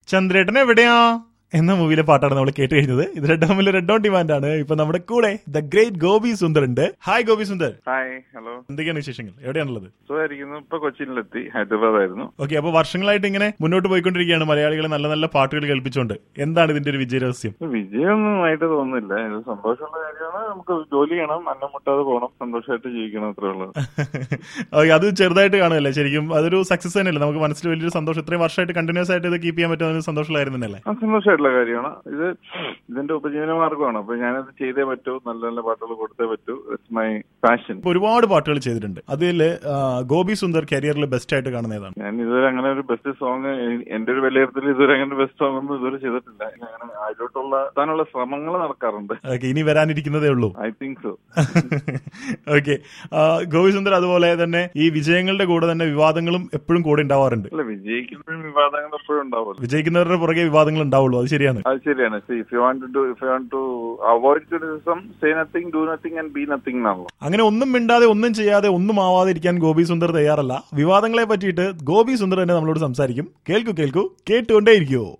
ചന്ദ്രേട്ടൻ എവിടെയാ എന്ന മൂവിയിലെ പാട്ടാണ് നമ്മൾ കേട്ട് കഴിഞ്ഞത് ഇത് റെഡ് ഹോമിൽ റെഡ് ഓൺ ഡിമാൻഡ് ആണ് ഇപ്പൊ നമ്മുടെ കൂടെ ദ ഗ്രേറ്റ് ഗോപി സുന്ദർ ഉണ്ട് hi Gopi Sundar hi hello എന്തൊക്കെയാണ് വിശേഷങ്ങൾ എവിടെയാണുള്ളത് സുഖമായിരിക്കുന്നു ഇപ്പൊ കൊച്ചിയിലെത്തി ഹൈദരാബാദ് ആയിരുന്നു ഓക്കെ അപ്പൊ വർഷങ്ങളായിട്ട് ഇങ്ങനെ മുന്നോട്ട് പോയിക്കൊണ്ടിരിക്കുകയാണ് മലയാളികളെ നല്ല നല്ല പാട്ടുകൾ കേൾപ്പിച്ചുകൊണ്ട് എന്താണ് ഇതിന്റെ ഒരു വിജയ രഹസ്യം വിജയമൊന്നും ആയിട്ട് തോന്നുന്നില്ല ഇത് സന്തോഷമുള്ള കാര്യമാണ് നമുക്ക് ജോലി ചെയ്യണം അന്നം മുട്ടാതെ പോകണം സന്തോഷമായിട്ട് ജീവിക്കണം അത്രേ ഉള്ളത് ഓക്കെ അത് ചെറുതായിട്ട് കാണുമല്ലേ ശരിക്കും അതൊരു സക്സസ് തന്നെയല്ലേ നമുക്ക് മനസ്സിൽ വലിയൊരു സന്തോഷം ഇത്രയും വർഷമായിട്ട് കണ്ടിന്യൂസ് ആയിട്ട് ഇത് കീപ്പ് ചെയ്യാൻ പറ്റുന്ന സന്തോഷമുള്ളായിരുന്നു തന്നെയല്ലേ ആ സന്തോഷമായിട്ടുള്ള കാര്യമാണ് ഇത് ഇതിന്റെ ഉപജീവന മാർഗമാണ് അപ്പൊ ഞാനത് ചെയ്തേ പറ്റൂ നല്ല നല്ല പാട്ടുകൾ കൊടുത്തേ പറ്റൂ ഇറ്റ്സ് മൈ പാഷൻ ഇപ്പൊ ഒരുപാട് പാട്ടുകൾ ചെയ്തിട്ടുണ്ട് അതിൽ ഗോപി സുന്ദർ കരിയറിൽ ബെസ്റ്റ് ആയിട്ട് കാണുന്ന ഏതാണ് ഞാൻ ഇതുവരെ അങ്ങനെ ഒരു ബെസ്റ്റ് സോങ് എന്റെ ഒരു വിലയിരുത്തൽ ഇതുവരെ അങ്ങനെ ബെസ്റ്റ് സോങ് ഒന്നും ഇതുവരെ ചെയ്തിട്ടില്ല ഞാൻ അങ്ങനെ അതിലോട്ടുള്ള എത്താനുള്ള ശ്രമങ്ങൾ നടക്കാറുണ്ട് ഓക്കെ ഇനി വരാനിരിക്കുന്നതേ ഉള്ളൂ I think so okay Gopi Sundar അതുപോലെ തന്നെ ഈ വിജയങ്ങളുടെ കൂടെ തന്നെ വിവാദങ്ങളും എപ്പോഴും കൂടെ ഉണ്ടാവാറുണ്ട് അല്ല വിജയിക്കുമ്പോഴും വിവാദങ്ങൾ എപ്പോഴും ഉണ്ടാവുമല്ലോ വിജയിക്കുന്നവരുടെ പുറകെ വിവാദങ്ങൾ ഉണ്ടാവുള്ളൂ അത് ശരിയാണ് അത് ശരിയാണ് if you want to if you want to avoid criticism say nothing do nothing and be nothing എന്നാണല്ലോ അങ്ങനെ ഒന്നും മിണ്ടാതെ ഒന്നും ചെയ്യാതെ ഒന്നും ആവാതിരിക്കാൻ ഗോപി സുന്ദർ തയ്യാറല്ല വിവാദങ്ങളെ പറ്റിയിട്ട് ഗോപി സുന്ദർ തന്നെ നമ്മളോട് സംസാരിക്കും കേൾക്കൂ കേൾക്കൂ കേട്ടുകൊണ്ടേയിരിക്കുവോ